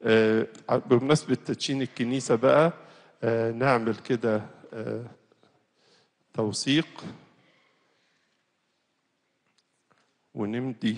آه، بمناسبة تدشين الكنيسة بقى آه، نعمل كده آه، توثيق ونمضي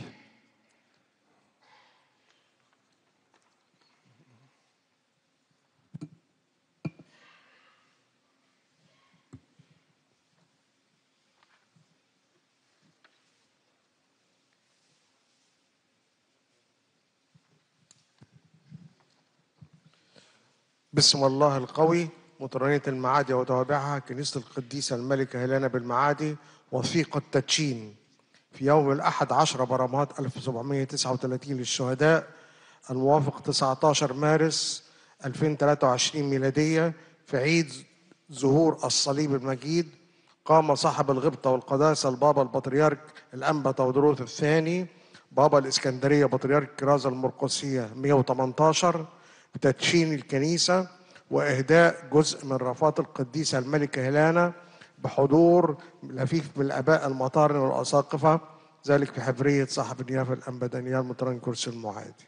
بسم الله القوي مطرانية المعادي وتوابعها كنيسة القديسة الملكة هيلانا بالمعادي وثيقة تدشين في يوم الأحد عشر برمات 1739 للشهداء الموافق 19 مارس 2023 ميلادية في عيد ظهور الصليب المجيد قام صاحب الغبطة والقداسة البابا البطريرك الأنبا تودروث الثاني بابا الإسكندرية بطريرك كرازة المرقسية 118 بتدشين الكنيسة وإهداء جزء من رفات القديسة الملكة هيلانا بحضور لفيف من الآباء المطارن والأساقفة ذلك في حبرية صاحب النيافة الأنبا دانيال مطران كرسي المعادي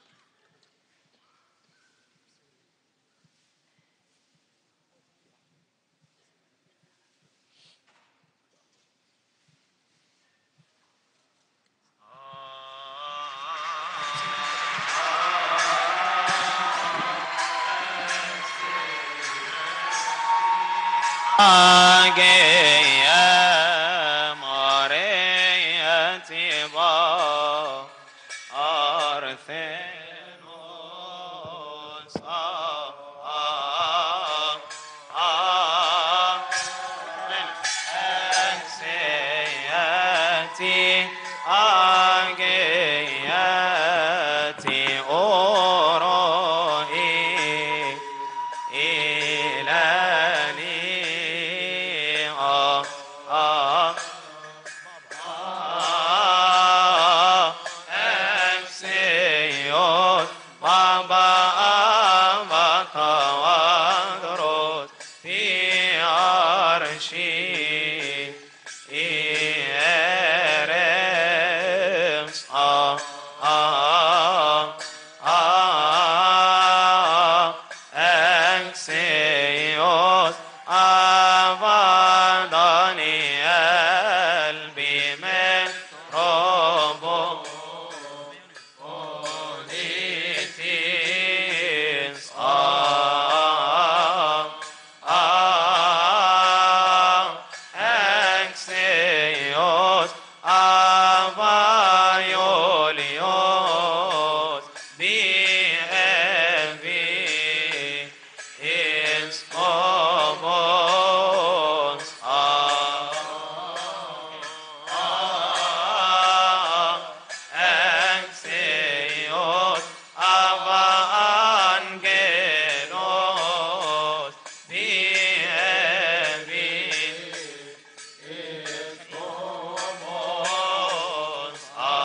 Agea Maria Tiba Arthenos Ah Ah Ah Exeati Ageati Oroi إلاني آه آه آه أكسيوس بابا أبا كوادروس في عرشي إيرس آه آه آه أكسيوس أبداني قلبي من ربه ونيتيس آه آه أكسيوس أبا يوليوس بأبي is almost Axios Avangelos Dievi is almost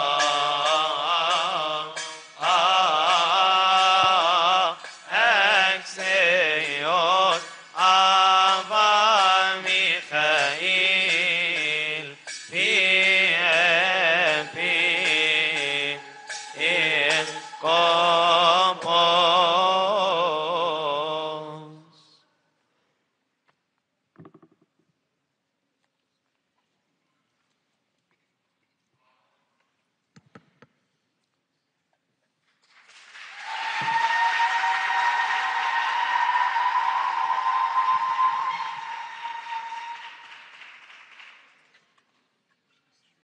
Axios Ava Michael P.P. is